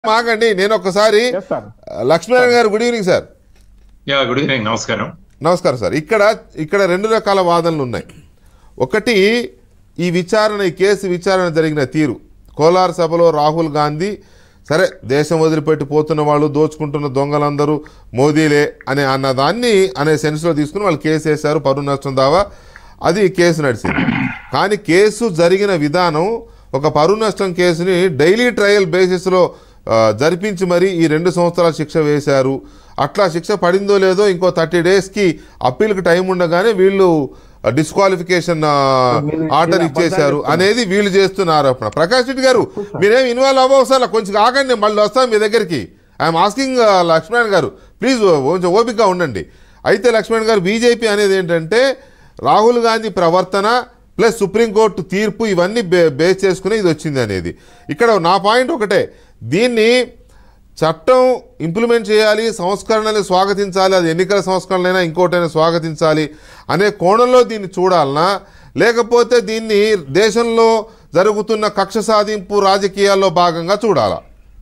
మాకండి నేను ఒక్కసారి Yes, sir. Lakshminarayana garu good evening sir yeah good evening నమస్కారం నమస్కారం సార్ ఇక్కడ ఇక్కడ రెండు రకాల వాదనలు ఉన్నాయి ఒకటి ఈ విచారణ ఈ కేసు విచారణ జరిగిన తీరు కోలార్ సభలో రాహుల్ గాంధీ సరే దేశం వదిలిపెట్టి పోతున్న వాళ్ళు దోచుకుంటున్న దొంగలందరూ మోదీలే అనే అన్నదాన్ని అనే సెన్స్లో తీసుకుని వాళ్ళు కేసు వేశారు పరువు నష్టం దావా అది కేసు నడిచింది కానీ కేసు జరిగిన విధానం ఒక పరువు నష్టం కేసుని డైలీ ట్రయల్ బేసిస్లో ఆ, జరిపించి మరి ఈ రెండు సంవత్సరాల శిక్ష వేశారు అట్లా శిక్ష పడిందో లేదో ఇంకో థర్టీ డేస్కి అప్పీల్కి టైం ఉండగానే వీళ్ళు డిస్క్వాలిఫికేషన్ ఆర్డర్ ఇచ్చేశారు అనేది వీళ్ళు చేస్తున్న ఆరోపణ ప్రకాష్ రెడ్డి గారు మీరేం ఇన్వాల్వ్ అవ్వవసరం కొంచెం ఆగండి మళ్ళీ వస్తాం మీ దగ్గరికి ఐఎమ్ ఆస్కింగ్ లక్ష్మణ్ గారు ప్లీజ్ కొంచెం ఓపికగా ఉండండి అయితే లక్ష్మణ్ గారు బీజేపీ అనేది ఏంటంటే రాహుల్ గాంధీ ప్రవర్తన ప్లస్ సుప్రీంకోర్టు తీర్పు ఇవన్నీ బే బేస్ చేసుకుని ఇది వచ్చింది అనేది ఇక్కడ నా పాయింట్ ఒకటే దీన్ని చట్టం ఇంప్లిమెంట్ చేయాలి సంస్కరణలు స్వాగతించాలి అది ఎన్నికల సంస్కరణలైనా ఇంకోటైనా స్వాగతించాలి అనే కోణంలో దీన్ని చూడాలనా లేకపోతే దీన్ని దేశంలో జరుగుతున్న కక్ష సాధింపు రాజకీయాల్లో భాగంగా చూడాలా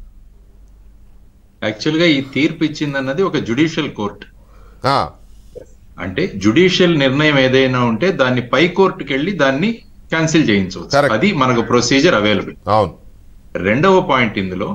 యాక్చువల్ గా ఈ తీర్పు ఇచ్చింది అన్నది ఒక జుడిషియల్ కోర్ట్ ఆ, అంటే జుడిషియల్ నిర్ణయం ఏదైనా ఉంటే దాన్ని పై కోర్టుకి వెళ్ళి దాన్ని క్యాన్సిల్ చేయించవచ్చు Correct. అది మనకు ప్రొసీజర్ అవైలబుల్ అవును రెండవ పాయింట్ ఇందులో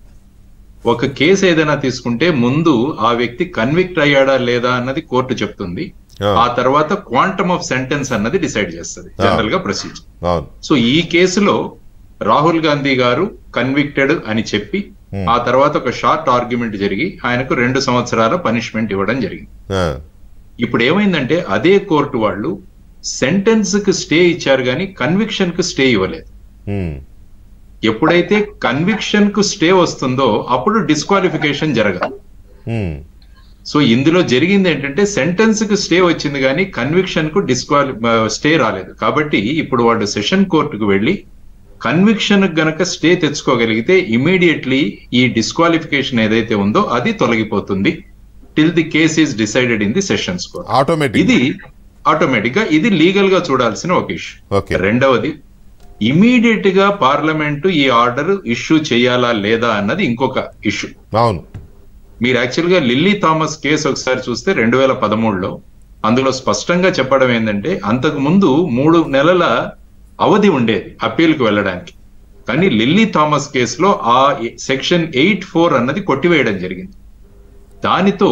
ఒక కేసు ఏదైనా తీసుకుంటే ముందు ఆ వ్యక్తి కన్విక్ట్ అయ్యాడా లేదా అన్నది కోర్టు చెప్తుంది ఆ. ఆ తర్వాత క్వాంటమ్ ఆఫ్ సెంటెన్స్ అన్నది డిసైడ్ చేస్తుంది జనరల్ గా ప్రొసీజర్ అవును సో ఈ కేసులో రాహుల్ గాంధీ గారు కన్విక్టెడ్ అని చెప్పి ఆ తర్వాత ఒక షార్ట్ ఆర్గ్యుమెంట్ జరిగి ఆయనకు రెండు సంవత్సరాల పనిష్మెంట్ ఇవ్వడం జరిగింది ఆ, ఇప్పుడు ఏమైందంటే అదే కోర్టు వాళ్ళు సెంటెన్స్ కి స్టే ఇచ్చారు కానీ కన్విక్షన్ కు స్టే ఇవ్వలేదు ఉమ్, ఎప్పుడైతే కన్విక్షన్ కు స్టే వస్తుందో అప్పుడు డిస్క్వాలిఫికేషన్ జరగదు ఉమ్, సో ఇందులో జరిగింది ఏంటంటే సెంటెన్స్ కు స్టే వచ్చింది కానీ కన్విక్షన్ కు డిస్క్వాలి స్టే రాలేదు కాబట్టి ఇప్పుడు వాళ్ళు సెషన్ కోర్టుకు వెళ్ళి కన్విక్షన్ గనక స్టే తెచ్చుకోగలిగితే ఇమీడియట్లీ ఈ డిస్క్వాలిఫికేషన్ ఏదైతే ఉందో అది తొలగిపోతుంది till the case is decided in the sessions court automatic ఇది ఆటోమేటిక్ గా ఇది లీగల్ గా చూడాల్సిన ఒక ఇష్యూ ఓకే రెండవది ఇమీడియట్ గా పార్లమెంటు ఈ ఆర్డర్ ఇష్యూ చేయాలా లేదా అన్నది ఇంకొక ఇష్యూ అవును మీరు యాక్చువల్ గా లిల్లీ థామస్ కేసు ఒకసారి చూస్తే రెండు వేల పదమూడులో అందులో స్పష్టంగా చెప్పడం ఏంటంటే అంతకు ముందు మూడు నెలల అవధి ఉండేది అప్పీల్కి వెళ్ళడానికి కానీ లిల్లీ థామస్ కేసులో ఆ సెక్షన్ ఎయిట్ ఫోర్ అన్నది కొట్టివేయడం జరిగింది దానితో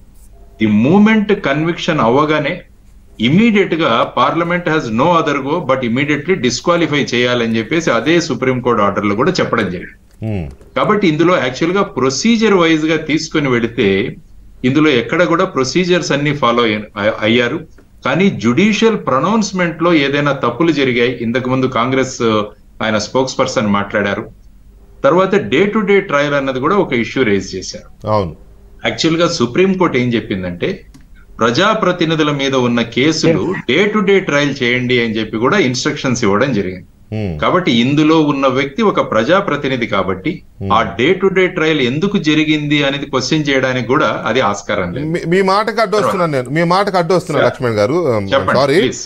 ది మూమెంట్ కన్విక్షన్ అవ్వగానే ఇమీడియట్ గా parliament has no other go but immediately disqualify చేయాలని చెప్పేసి అదే సుప్రీంకోర్టు ఆర్డర్లు కూడా చెప్పడం జరిగింది ఉమ్, కాబట్టి ఇందులో యాక్చువల్ గా ప్రొసీజర్ వైజ్ గా తీసుకొని వెళితే ఇందులో ఎక్కడ కూడా ప్రొసీజర్స్ అన్ని ఫాలో అయ్యారు కానీ జుడిషియల్ ప్రొనౌన్స్మెంట్ లో ఏదైనా తప్పులు జరిగాయి ఇంతకు ముందు కాంగ్రెస్ ఆ, ఆయన స్పోక్స్ పర్సన్ మాట్లాడారు తర్వాత డే టు డే ట్రయల్ అన్నది కూడా ఒక ఇష్యూ రేజ్ చేశారు అవును యాక్చువల్ గా సుప్రీంకోర్టు ఏం చెప్పిందంటే ప్రజాప్రతినిధుల మీద ఉన్న కేసులు డే టు డే ట్రయల్ చేయండి అని చెప్పి కూడా ఇన్స్ట్రక్షన్స్ ఇవ్వడం జరిగింది ఉమ్, కాబట్టి ఇందులో ఉన్న వ్యక్తి ఒక ప్రజాప్రతినిధి కాబట్టి ఆ డే టు డే ట్రయల్ ఎందుకు జరిగింది అనేది క్వశ్చన్ చేయడానికి కూడా అది ఆస్కారం లేదు మీ- మీ మాటకు అడ్డు వస్తున్నాను నేను మీ మాటకు అడ్డు వస్తున్నాను లక్ష్మణ్ గారు చెప్పండి, సారీ please.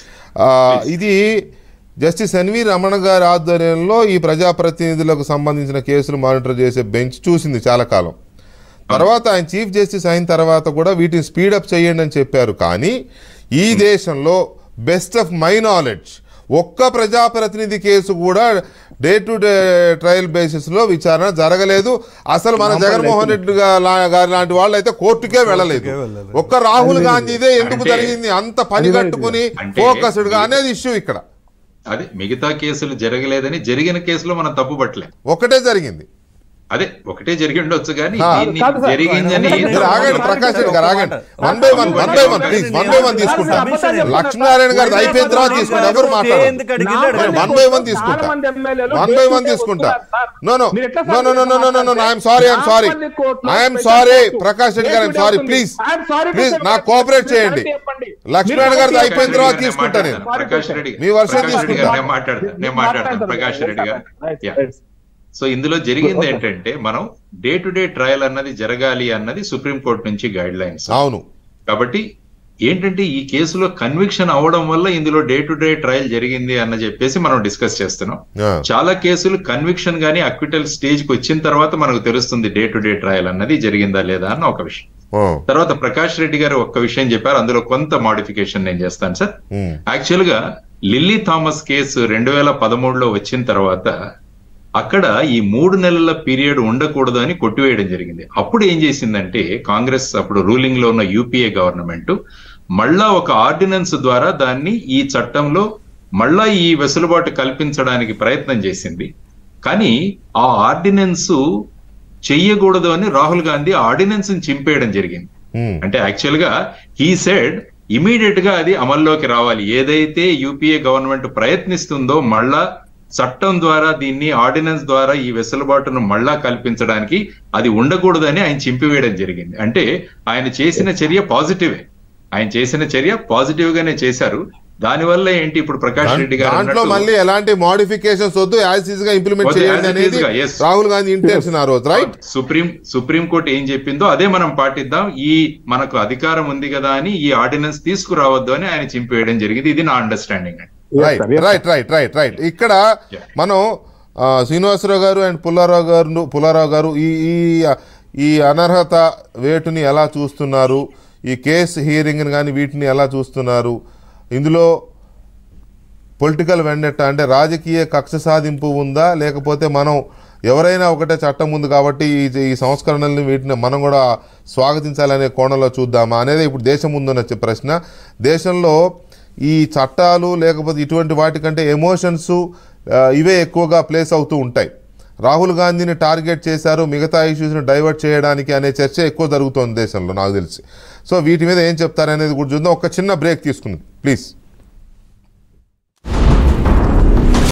ఇది జస్టిస్ ఎన్వి రమణ గారి ఆధ్వర్యంలో ఈ ప్రజాప్రతినిధులకు సంబంధించిన కేసులు మానిటర్ చేసే బెంచ్ చూసింది చాలా కాలం తర్వాత ఆయన చీఫ్ జస్టిస్ అయిన తర్వాత కూడా వీటిని స్పీడప్ చేయండి అని చెప్పారు కానీ ఈ దేశంలో బెస్ట్ ఆఫ్ మై నాలెడ్జ్ ఒక్క ప్రజాప్రతినిధి కేసు కూడా day to day trial basis లో విచారణ జరగలేదు అసలు మన జగన్మోహన్ రెడ్డి గా- లా- గారి లాంటి వాళ్ళు అయితే కోర్టుకే వెళ్ళలేదు ఒక్క రాహుల్ గాంధీదే ఎందుకు అంటే- జరిగింది అంత పని కట్టుకుని అంటే- ఫోకస్డ్ గా అనేది ఇష్యూ ఇక్కడ అదే మిగతా కేసులు జరగలేదని జరిగిన కేసులో మనం తప్పు పట్టలేం ఒకటే జరిగింది అదే ఒకటే జరిగి ఉండొచ్చు కానీ ఆ, దీన్ని కాదు సార్. జరిగిందని మీరు ఆగండి ప్రకాష్ రెడ్డి గారు ఆగండి one by one one by one please one by one తీసుకుంటా లక్ష్మీనారాయణ గారు అయిపోయిన తర్వాత తీసుకుంటా ఎవరు మాట్లాడారు వన్ బై వన్ తీసుకుంటా వన్ బై వన్ తీసుకుంటా no no no no no no no no no I'm sorry I'm sorry I'm sorry Prakash Reddy garu I'm sorry please please నాకు cooperate చేయండి లక్ష్మీనారాయణ గారిది అయిపోయిన తర్వాత తీసుకుంటా నేను ప్రకాష్ రెడ్డి మీ వర్షన్ ప్రకాష్ రెడ్డి తీసుకుంటా. గారు నేను మాట్లాడతాను నేను మాట్లాడతాను ప్రకాష్ రెడ్డి గారు Yeah. సో ఇందులో జరిగింది ఏంటంటే మనం డే టు డే ట్రయల్ అన్నది జరగాలి అన్నది సుప్రీం కోర్టు నుంచి గైడ్ లైన్స్ అవును కాబట్టి ఏంటంటే ఈ కేసులో కన్విక్షన్ అవడం వల్ల ఇందులో డే టు డే ట్రయల్ జరిగింది అన్న చెప్పేసి మనం డిస్కస్ చేస్తున్నాం ఆ, చాలా కేసులు కన్విక్షన్ గానీ అక్విటల్ స్టేజ్ కి వచ్చిన తర్వాత మనకు తెలుస్తుంది డే టు డే ట్రయల్ అన్నది జరిగిందా లేదా అన్న ఒక విషయం ఓ, తర్వాత ప్రకాష్ రెడ్డి గారు ఒక్క విషయం చెప్పారు అందులో కొంత మాడిఫికేషన్ నేను చేస్తాను సార్ ఉమ్, యాక్చువల్ గా లిల్లీ థామస్ కేసు రెండు వేల పదమూడులో వచ్చిన తర్వాత అక్కడ ఈ మూడు నెలల పీరియడ్ ఉండకూడదు అని కొట్టివేయడం జరిగింది అప్పుడు ఏం చేసిందంటే కాంగ్రెస్ అప్పుడు రూలింగ్ లో ఉన్న యూపీఏ గవర్నమెంట్ మళ్ళా ఒక ఆర్డినెన్స్ ద్వారా దాన్ని ఈ చట్టంలో మళ్ళా ఈ వెసులుబాటు కల్పించడానికి ప్రయత్నం చేసింది కానీ ఆ ఆర్డినెన్స్ చెయ్యకూడదు అని రాహుల్ గాంధీ ఆర్డినెన్స్ చింపేయడం జరిగింది ఉమ్, అంటే యాక్చువల్ గా హీ సెడ్ ఇమీడియట్ గా అది అమల్లోకి రావాలి ఏదైతే యూపీఏ గవర్నమెంట్ ప్రయత్నిస్తుందో మళ్ళా చట్టం ద్వారా దీన్ని ఆర్డినెన్స్ ద్వారా ఈ వెసులుబాటును మళ్ళా కల్పించడానికి అది ఉండకూడదని ఆయన చింపివేయడం జరిగింది అంటే ఆయన చేసిన చర్య పాజిటివే ఆయన చేసిన చర్య పాజిటివ్ గానే చేశారు దానివల్ల ఏంటి ఇప్పుడు ప్రకాష్ రెడ్డి గారు దాంట్లో అన్నట్టు- మళ్ళీ ఎలాంటి మోడిఫికేషన్స్ వద్దు యాజ్ ఈజ్ గా ఇంప్లిమెంట్ వద్దు, చేయండి as it అనేది is గా, yes. రాహుల్ గాంధీ ఇంటెన్షన్ ఆ రోజు రైట్ సుప్రీం సుప్రీం కోర్టు ఏం చెప్పిందో అదే మనం పాటిద్దాం ఈ మనకు అధికారం ఉంది కదా అని ఈ ఆర్డినెన్స్ తీసుకురావద్దు అని ఆయన చింపేయడం జరిగింది ఇది నా అండర్స్టాండింగ్ అండి right right right right right ఇక్కడ Yeah. మనం ఆ, శ్రీనివాసరావు గారు అండ్ పుల్లారావు గారు పుల్లారావు గారు ఈ ఈ ఈ అనర్హత వేటుని ఎలా చూస్తున్నారు ఈ కేసు హియరింగ్ కానీ వీటిని ఎలా చూస్తున్నారు ఇందులో పొలిటికల్ వెండెట్ట అంటే రాజకీయ కక్ష సాధింపు ఉందా లేకపోతే మనం ఎవరైనా ఒకటే చట్టం ఉంది కాబట్టి ఈ ఈ సంస్కరణల్ని వీటిని మనం కూడా స్వాగతించాలనే కోణంలో చూద్దామా అనేది ఇప్పుడు దేశం ముందున్న చ- ప్రశ్న దేశంలో ఈ చట్టాలు లేకపోతే ఇటువంటి వాటికంటే ఎమోషన్స్ ఇవే ఎక్కువగా ప్లేస్ అవుతూ ఉంటాయి రాహుల్ గాంధీని టార్గెట్ చేశారు మిగతా ఇష్యూస్ని డైవర్ట్ చేయడానికి అనే చర్చ ఎక్కువ జరుగుతోంది దేశంలో నాకు తెలిసి సో వీటి మీద ఏం చెప్తారనేది కూడా చూద్దాం ఒక చిన్న బ్రేక్ తీసుకుంది ప్లీజ్